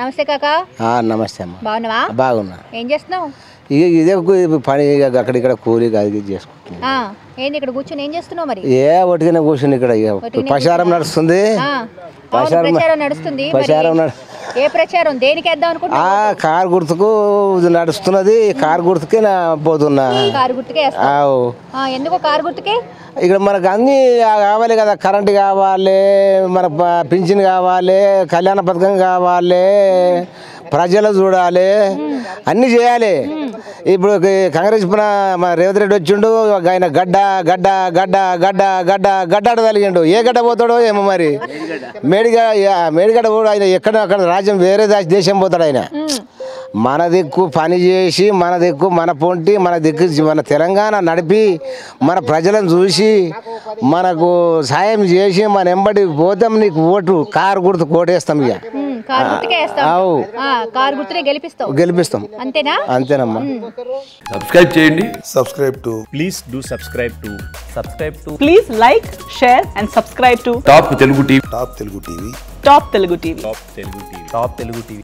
నమస్తే కాక ఆ, నమస్తే అమ్మ బాగున్నావా బాగున్నా ఏం చేస్తున్నావు ఇక ఇదే కు- పని ఇక అక్కడ ఇక్కడ కూలి అది ఇది చేసుకుంటున్నా ఆ, ఏంది ఇక్కడ కూర్చొని ఏం చేస్తున్నావు మరి ఏ ఒట్టిగానే కూర్చుని ఇక్కడ ఇక ఒట్టిగానే ప్రచారం నడుస్తుంది ఆ, అవును, ప్రచారం ప్రచారం నడుస్తుంది మరి ప్రచారం నడు- ఏ ప్రచారం దేనికి వేద్దాం అనుకుంటున్నా ఆ కారు గుర్తుకు ఇది నడుస్తున్నది కారు గుర్తుకే నా పోతున్నా కారు గుర్తుకే వేస్తాం ఆవు ఆ, ఎందుకు కారు గుర్తుకే ఇక్కడ మనకు అన్నీ కావాలి కదా కరెంట్ కావాలి మన ప- పింఛన్ కావాలి కళ్యాణ పథకం కావాలి ప్రజలు చూడాలి అన్నీ చేయాలి ఇప్పుడు క- కాంగ్రెస్ పైన మన రేవంత్ రెడ్డి వచ్చిండు ఆయన గడ్డ గడ్డ గడ్డ గడ్డ గడ్డ గడ్డ తలిగిండు ఏ గడ్డ పోతాడో ఏమో మరి మేడిగ మేడిగడ్డ కూడా ఆయన ఎక్కడ అక్కడ రాజ్యం వేరే దా- దేశం పోతాడు ఆయన మన దిక్కు పని చేసి మన దిక్కు మన పొంటి మన దిక్కు మన తెలంగాణ నడిపి మన ప్రజలను చూసి మనకు సాయం చేసి మన ఎంబడి పోతాం నీకు ఓటు కారు గుర్తు కోటేస్తాం ఇక ఉమ్, కారు గుర్తుకే వేస్తాం అవు ఆ, కారు గుర్తునే గెలిపిస్తావు గెలిపిస్తాం అంతేనా అంతేనమ్మా సబ్స్క్రైబ్ చేయండి subscribe to please do subscribe to subscribe to Please like, share, and subscribe to Top Telugu TV Top Telugu TV. Top Telugu TV. top telugu tv top telugu tv